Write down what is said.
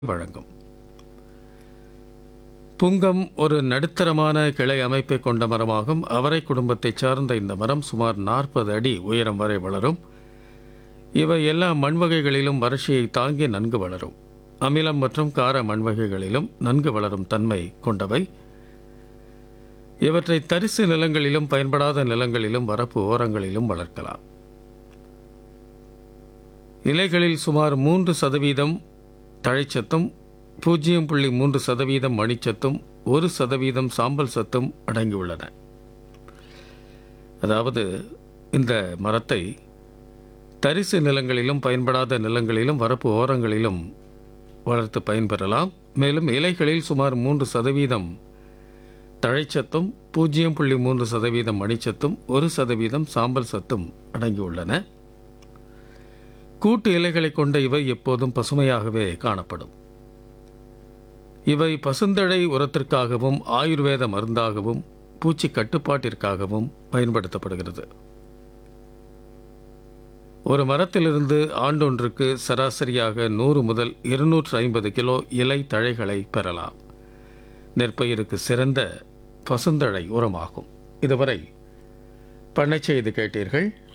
வழங்கும் புங்கம் ஒரு நடுத்தரமான கிளை அமைப்பை கொண்ட மரமாகும் அவரை குடும்பத்தைச் சார்ந்த இந்த மரம் சுமார் நாற்பது அடி உயரம் வரை வளரும் இவை எல்லா மண் வகைகளிலும் வறட்சியை தாங்கி நன்கு வளரும் அமிலம் மற்றும் கார மண் வகைகளிலும் நன்கு வளரும் தன்மை கொண்டவை இவற்றை தரிசு நிலங்களிலும் பயன்படாத நிலங்களிலும் வரப்பு ஓரங்களிலும் வளர்க்கலாம் இலைகளில் சுமார் மூன்று சதவீதம் தழைச்சத்தும் பூஜ்ஜியம் புள்ளி மூன்று சதவீதம் மணிச்சத்தும் ஒரு சதவீதம் சாம்பல் சத்தும் அடங்கியுள்ளன அதாவது இந்த மரத்தை தரிசு நிலங்களிலும் பயன்படாத நிலங்களிலும் வரப்பு ஓரங்களிலும் வளர்த்து பயன்பெறலாம் மேலும் இலைகளில் சுமார் மூன்று சதவீதம் தழைச்சத்தும் பூஜ்ஜியம் புள்ளி மூன்று சதவீதம் மணிச்சத்தும் ஒரு சதவீதம் சாம்பல் சத்தும் அடங்கியுள்ளன கூட்டு இலைகளை கொண்ட இவை எப்போதும் பசுமையாகவே காணப்படும் இவை பசுந்தழை உரத்திற்காகவும் ஆயுர்வேத மருந்தாகவும் பூச்சி கட்டுப்பாட்டிற்காகவும் பயன்படுத்தப்படுகிறது ஒரு மரத்திலிருந்து ஆண்டொன்றுக்கு சராசரியாக நூறு முதல் இருநூற்று ஐம்பது கிலோ இலை தழைகளை பெறலாம் நெற்பயிருக்கு சிறந்த பசுந்தழை உரமாகும் இதுவரை பண்ணை செய்து கேட்டீர்கள்